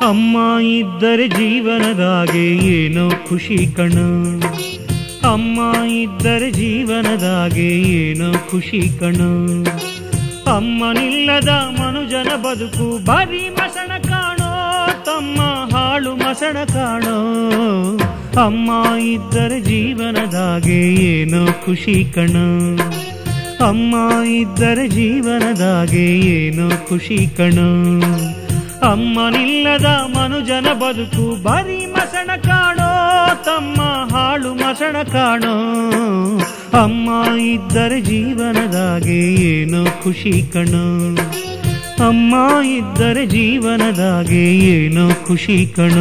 ಅಮ್ಮ ಇದ್ದರೆ ಜೀವನದಾಗೆ ಏನೋ ಖುಷಿ ಕಣ ಅಮ್ಮ ಇದ್ದರೆ ಜೀವನದಾಗೆ ಏನೋ ಖುಷಿ ಕಣ ಅಮ್ಮನಿಲ್ಲದ ಮನುಜನ ಬದುಕು ಬರೀ ಮಸಣ ಕಾಣೋ ತಮ್ಮ ಹಾಳು ಮಸಣ ಕಾಣೋ ಅಮ್ಮ ಇದ್ದರೆ ಜೀವನದಾಗೆ ಏನೋ ಖುಷಿ ಕಣ ಅಮ್ಮ ಇದ್ದರೆ ಜೀವನದಾಗೆ ಏನೋ ಖುಷಿ ಕಣ ಅಮ್ಮನಿಲ್ಲದ ಮನುಜನ ಬದುಕು ಬರೀ ಮಸಣ ಕಾಣೋ ತಮ್ಮ ಹಾಳು ಮಸಣ ಕಾಣೋ ಅಮ್ಮ ಇದ್ದರೆ ಜೀವನದಾಗೆ ಏನೋ ಖುಷಿ ಕಣ ಅಮ್ಮ ಇದ್ದರೆ ಜೀವನದಾಗೆ ಏನೋ ಖುಷಿ ಕಣ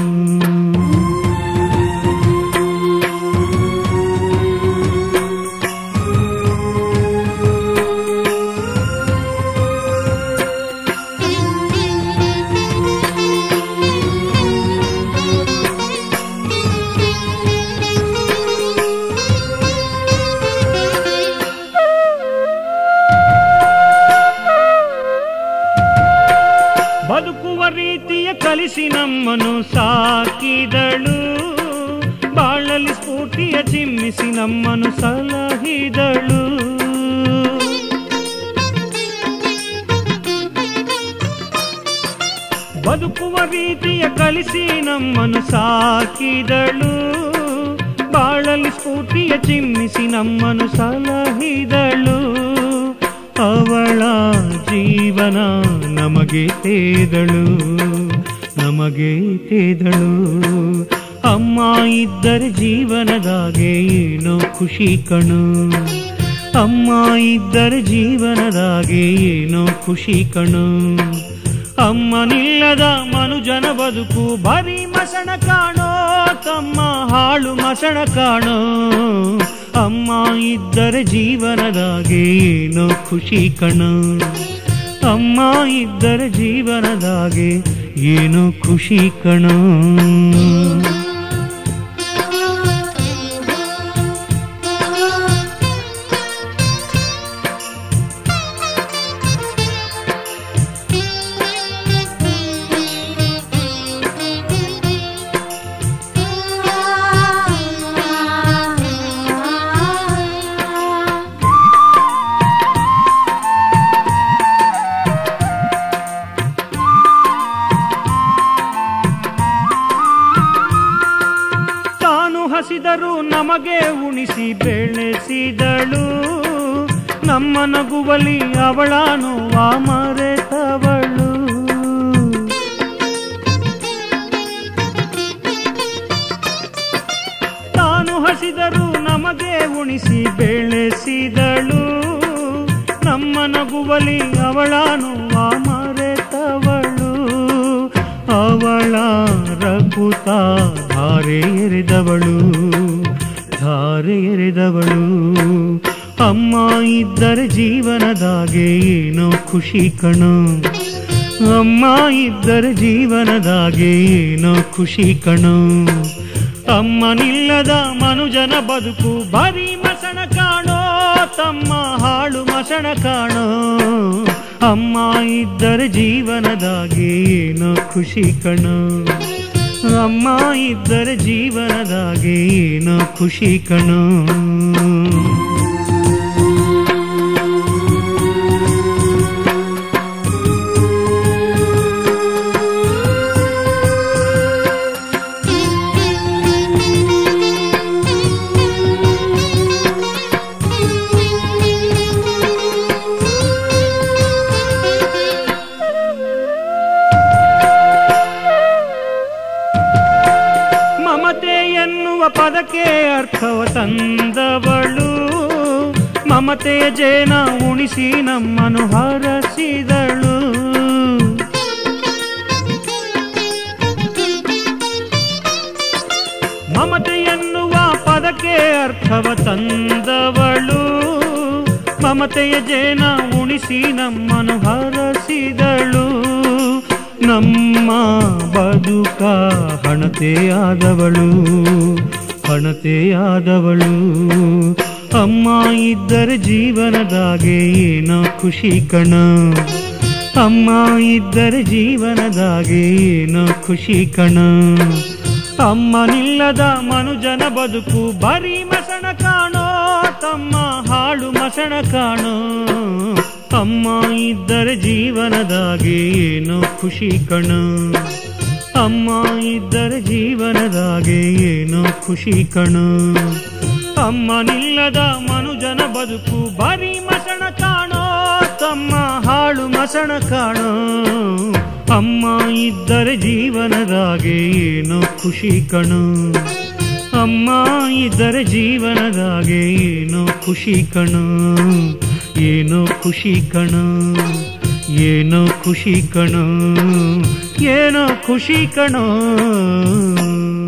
ಬದುಕುವ ರೀತಿಯ ಕಲಿಸಿ ನಮ್ಮನ್ನು ಸಾಕಿದಳು ಬಾಳಲಿ ಸ್ಫೂರ್ತಿಯ ಚಿಮ್ಮಿಸಿ ನಮ್ಮನ್ನು ಸಲಹಿದಳು ಬದುಕುವ ರೀತಿಯ ಕಲಿಸಿ ನಮ್ಮನ್ನು ಸಾಕಿದಳು ಬಾಳಲಿ ಸ್ಫೂರ್ತಿಯ ಚಿಮ್ಮಿಸಿ ನಮ್ಮನ್ನು ಸಲಹಿದಳು ಅವಳ ಜೀವನ ನಮಗೆ ತೇದಳು ನಮಗೆ ತೇದಳು ಅಮ್ಮ ಇದ್ದರೆ ಜೀವನದಾಗೆ ಏನೋ ಖುಷಿ ಕಣು ಅಮ್ಮ ಇದ್ದರೆ ಜೀವನದಾಗೆ ಏನೋ ಖುಷಿ ಕಣು ಅಮ್ಮನಿಲ್ಲದ ಮನುಜನ ಬದುಕು ಬರೀ ಮಸಣ ಕಾಣೋ ತಮ್ಮ ಹಾಳು ಮಸಣ ಕಾಣೋ ಅಮ್ಮ ಇದ್ದರೆ ಜೀವನದಾಗೆ ಏನೋ ಖುಷಿ ಕಣ ಅಮ್ಮ ಇದ್ದರೆ ಜೀವನದಾಗೆ ಏನೋ ಖುಷಿ ಕಣ ತಾನು ಹಸಿದರು ನಮಗೆ ಉಣಿಸಿ ಬೆಳೆಸಿದಳು ನಮ್ಮ ನಗುವಲಿ ಅವಳಾನು ಮರೆತವಳು ತಾನು ಹಸಿದರು ನಮಗೆ ಉಣಿಸಿ ಬೆಳೆಸಿದಳು ನಮ್ಮ ನಗುವಲಿ ಅವಳಾನು ಮರೆತವಳು ಅವಳ ರಕುತ ಧಾರೆ ಎರೆದವಳು ಧಾರೆ ಎರೆದವಳು ಅಮ್ಮ ಇದ್ದರೆ ಜೀವನದಾಗೆ ಏನೋ ಖುಷಿ ಕಣ ಅಮ್ಮ ಇದ್ದರೆ ಜೀವನದಾಗೆ ಏನೋ ಖುಷಿ ಕಣ ಅಮ್ಮನಿಲ್ಲದ ಮನುಜನ ಬದುಕು ಬರೀ ಮಸಣ ಕಾಣೋ ತಮ್ಮ ಹಾಳು ಮಸಣ ಕಾಣೋ ಅಮ್ಮ ಇದ್ದರೆ ಜೀವನದಾಗೆ ಏನೋ ಖುಷಿ ಕಣ ಅಮ್ಮ ಇದ್ದರೆ ಜೀವನದಾಗೆ ಏನೋ ಖುಷಿ ಕಣ ಮಮತೆ ಎನ್ನುವ ಪದಕ್ಕೆ ಅರ್ಥವ ತಂದವಳು ಮಮತೆಯ ಜೇನ ಉಣಿಸಿ ನಮ್ಮನ್ನು ಹರಸಿದಳು ಮಮತೆ ಎನ್ನುವ ಪದಕ್ಕೆ ಅರ್ಥವ ತಂದವಳು ಮಮತೆಯ ಜೇನ ಉಣಿಸಿ ನಮ್ಮನ್ನು ಹರಸಿದಳು ನಮ್ಮ ಬದುಕ ಹಣತೆಯಾದವಳು ಹಣತೆಯಾದವಳು ಅಮ್ಮ ಇದ್ದರೆ ಜೀವನದಾಗೆ ಏನೋ ಖುಷಿ ಕಣ ಅಮ್ಮ ಇದ್ದರೆ ಜೀವನದಾಗೆ ಏನೋ ಖುಷಿ ಕಣ ಅಮ್ಮನಿಲ್ಲದ ಮನುಜನ ಬದುಕು ಬರೀ ಮಸಣ ಕಾಣೋ ತಮ್ಮ ಹಾಳು ಮಸಣ ಕಾಣೋ ಅಮ್ಮ ಇದ್ದರೆ ಜೀವನದಾಗೆ ಏನೋ ಖುಷಿ ಕಣ ಅಮ್ಮ ಇದ್ದರೆ ಜೀವನದಾಗೆ ಏನೋ ಖುಷಿ ಕಣ ಅಮ್ಮನಿಲ್ಲದ ಮನುಜನ ಬದುಕು ಬರೀ ಮಸಣ ಕಾಣೋ ತಮ್ಮ ಹಾಳು ಮಸಣ ಕಾಣೋ ಅಮ್ಮ ಇದ್ದರೆ ಜೀವನದಾಗೆ ಏನೋ ಖುಷಿ ಕಣೋ ಅಮ್ಮ ಇದ್ದರೆ ಜೀವನದಾಗೆ ಏನೋ ಖುಷಿ ಕಣೋ ಏನೋ ಖುಷಿ ಕಣೋ ಏನೋ ಖುಷಿ ಕಣೋ ಏನೋ ಖುಷಿ ಕಣೋ